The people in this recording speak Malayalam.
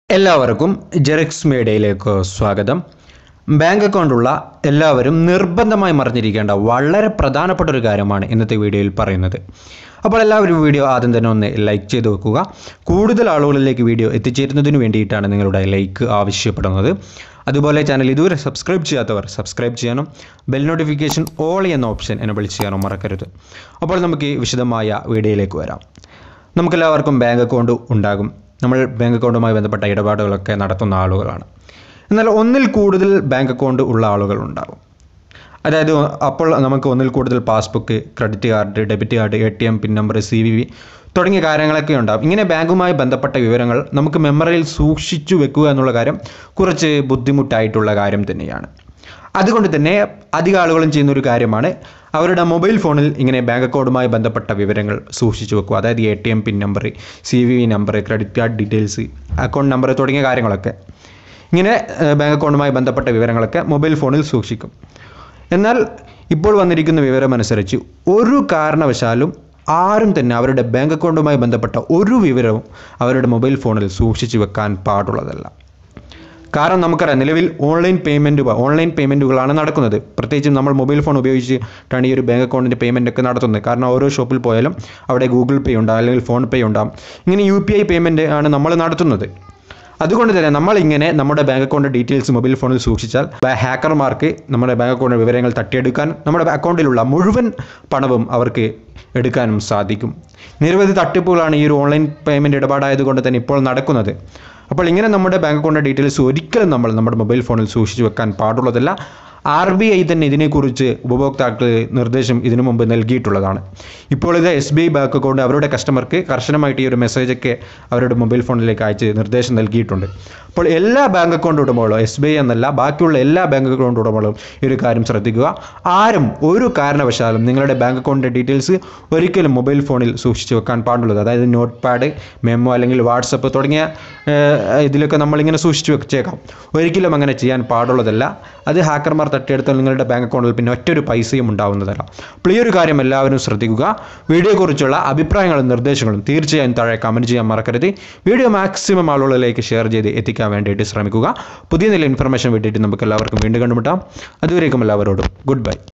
എല്ലാവർക്കും ജെറിക്സ് മീഡിയയിലേക്ക് സ്വാഗതം ബാങ്ക് അക്കൗണ്ടുള്ള എല്ലാവരും നിർബന്ധമായി മറിഞ്ഞിരിക്കേണ്ട വളരെ പ്രധാനപ്പെട്ട ഒരു കാര്യമാണ് ഇന്നത്തെ വീഡിയോയിൽ പറയുന്നത് അപ്പോൾ എല്ലാവരും വീഡിയോ ആദ്യം തന്നെ ഒന്ന് ലൈക്ക് ചെയ്ത് വെക്കുക കൂടുതൽ ആളുകളിലേക്ക് വീഡിയോ എത്തിച്ചേരുന്നതിന് വേണ്ടിയിട്ടാണ് നിങ്ങളുടെ ലൈക്ക് ആവശ്യപ്പെടുന്നത് അതുപോലെ ചാനൽ ഇതുവരെ സബ്സ്ക്രൈബ് ചെയ്യാത്തവർ സബ്സ്ക്രൈബ് ചെയ്യാനും ബെൽ നോട്ടിഫിക്കേഷൻ ഓൾ എന്ന ഓപ്ഷൻ എനബിൾ ചെയ്യാനും മറക്കരുത് അപ്പോൾ നമുക്ക് ഈ വിശദമായ വീഡിയോയിലേക്ക് വരാം നമുക്കെല്ലാവർക്കും ബാങ്ക് അക്കൗണ്ട് ഉണ്ടാകും നമ്മൾ ബാങ്ക് അക്കൗണ്ടുമായി ബന്ധപ്പെട്ട ഇടപാടുകളൊക്കെ നടത്തുന്ന ആളുകളാണ് എന്നാൽ ഒന്നിൽ കൂടുതൽ ബാങ്ക് അക്കൗണ്ട് ഉള്ള ആളുകൾ ഉണ്ടാകും അതായത് അപ്പോൾ നമുക്ക് ഒന്നിൽ കൂടുതൽ passbook credit card debit card A T M PIN number C V V തുടങ്ങിയ കാര്യങ്ങളൊക്കെ ഉണ്ടാകും ഇങ്ങനെ ബാങ്കുമായി ബന്ധപ്പെട്ട വിവരങ്ങൾ നമുക്ക് മെമ്മറിയിൽ സൂക്ഷിച്ചു വെക്കുക എന്നുള്ള കാര്യം കുറച്ച് ബുദ്ധിമുട്ടായിട്ടുള്ള കാര്യം തന്നെയാണ് അതുകൊണ്ട് തന്നെ അധിക ആളുകളും ചെയ്യുന്ന ഒരു കാര്യമാണ് അവരുടെ മൊബൈൽ ഫോണിൽ ഇങ്ങനെ ബാങ്ക് അക്കൗണ്ടുമായി ബന്ധപ്പെട്ട വിവരങ്ങൾ സൂക്ഷിച്ചു വെക്കുക അതായത് A T M PIN number C V V number credit card details account number തുടങ്ങിയ കാര്യങ്ങളൊക്കെ ഇങ്ങനെ ഏഹ്, ബാങ്ക് അക്കൗണ്ടുമായി ബന്ധപ്പെട്ട വിവരങ്ങളൊക്കെ മൊബൈൽ ഫോണിൽ സൂക്ഷിക്കും എന്നാൽ ഇപ്പോൾ വന്നിരിക്കുന്ന വിവരമനുസരിച്ച് ഒരു കാരണവശാലും ആരും തന്നെ അവരുടെ ബാങ്ക് അക്കൗണ്ടുമായി ബന്ധപ്പെട്ട ഒരു വിവരവും അവരുടെ മൊബൈൽ ഫോണിൽ സൂക്ഷിച്ചു വെക്കാൻ പാടുള്ളതല്ല കാരണം നമുക്കറിയാം നിലവിൽ ഓൺലൈൻ പേയ്മെൻറ്റ് ഓൺലൈൻ പേയ്മെൻറ്റുകളാണ് നടക്കുന്നത് പ്രത്യേകിച്ചും നമ്മൾ മൊബൈൽ ഫോൺ ഉപയോഗിച്ചിട്ടാണ് ഈ ഒരു ബാങ്ക് അക്കൗണ്ടിൻ്റെ പേയ്മെൻ്റ് ഒക്കെ നടത്തുന്നത് കാരണം ഓരോ ഷോപ്പിൽ പോയാലും അവിടെ ഗൂഗിൾ പേ ഉണ്ടാകും അല്ലെങ്കിൽ ഫോൺ പേ ഉണ്ടാകും ഇങ്ങനെ യു പി ഐ പേയ്മെൻറ്റ് ആണ് നമ്മൾ നടത്തുന്നത് അതുകൊണ്ട് തന്നെ നമ്മളിങ്ങനെ നമ്മുടെ ബാങ്ക് അക്കൗണ്ട് ഡീറ്റെയിൽസ് മൊബൈൽ ഫോണിൽ സൂക്ഷിച്ചാൽ ബ- ഹാക്കർമാർക്ക് നമ്മുടെ ബാങ്ക് അക്കൗണ്ട് വിവരങ്ങൾ തട്ടിയെടുക്കാൻ നമ്മുടെ അക്കൗണ്ടിലുള്ള മുഴുവൻ പണവും അവർക്ക് എടുക്കാനും സാധിക്കും നിരവധി തട്ടിപ്പുകളാണ് ഈ ഒരു ഓൺലൈൻ പേയ്മെൻറ്റ് ഇടപാടായതുകൊണ്ട് തന്നെ ഇപ്പോൾ നടക്കുന്നത് അപ്പോൾ ഇങ്ങനെ നമ്മുടെ ബാങ്ക് അക്കൗണ്ട് ഡീറ്റെയിൽസ് ഒരിക്കലും നമ്മൾ നമ്മുടെ മൊബൈൽ ഫോണിൽ സൂക്ഷിച്ചു വെക്കാൻ പാടുള്ളതല്ല ആർ ബി ഐ തന്നെ ഇതിനെക്കുറിച്ച് ഉപഭോക്താക്കൾ നിർദ്ദേശം ഇതിനു മുമ്പ് നൽകിയിട്ടുള്ളതാണ് ഇപ്പോൾ ഇത് S B I bank account അവരുടെ കസ്റ്റമർക്ക് കർശനമായിട്ട് ഈ ഒരു മെസ്സേജൊക്കെ അവരുടെ മൊബൈൽ ഫോണിലേക്ക് അയച്ച് നിർദ്ദേശം നൽകിയിട്ടുണ്ട് അപ്പോൾ എല്ലാ ബാങ്ക് അക്കൗണ്ട് ഉടമകളും എസ് ബി ഐ എന്നല്ല ബാക്കിയുള്ള എല്ലാ ബാങ്ക് അക്കൗണ്ട് ഉടമകളും ഈ ഒരു കാര്യം ശ്രദ്ധിക്കുക ആരും ഒരു കാരണവശാലും നിങ്ങളുടെ ബാങ്ക് അക്കൗണ്ടിൻ്റെ ഡീറ്റെയിൽസ് ഒരിക്കലും മൊബൈൽ ഫോണിൽ സൂക്ഷിച്ച് വെക്കാൻ പാടുള്ളത് അതായത് നോട്ട് പാഡ് മെമ്മോ അല്ലെങ്കിൽ വാട്സപ്പ് തുടങ്ങിയ ഏഹ്, ഇതിലൊക്കെ നമ്മളിങ്ങനെ സൂക്ഷിച്ച് വെച്ചേക്കാം ഒരിക്കലും അങ്ങനെ ചെയ്യാൻ പാടുള്ളതല്ല അത് ഹാക്കർമാർ തട്ടിയെടുത്താൽ നിങ്ങളുടെ ബാങ്ക് അക്കൗണ്ടിൽ പിന്നെ ഒറ്റൊരു പൈസയും ഉണ്ടാവുന്നതല്ല അപ്പോൾ ഈ ഒരു കാര്യം എല്ലാവരും ശ്രദ്ധിക്കുക വീഡിയോയെക്കുറിച്ചുള്ള അഭിപ്രായങ്ങളും നിർദ്ദേശങ്ങളും തീർച്ചയായും താഴെ കമൻറ്റ് ചെയ്യാൻ മറക്കരുത് വീഡിയോ മാക്സിമം ആളുകളിലേക്ക് ഷെയർ ചെയ്ത് എത്തിക്കാൻ വേണ്ടിയിട്ട് ശ്രമിക്കുക പുതിയ നില ഇൻഫർമേഷൻ വേണ്ടിയിട്ട് നമുക്ക് എല്ലാവർക്കും വീണ്ടും കണ്ടുമുട്ടാം അതുവരേക്കും എല്ലാവരോടും ഗുഡ് ബൈ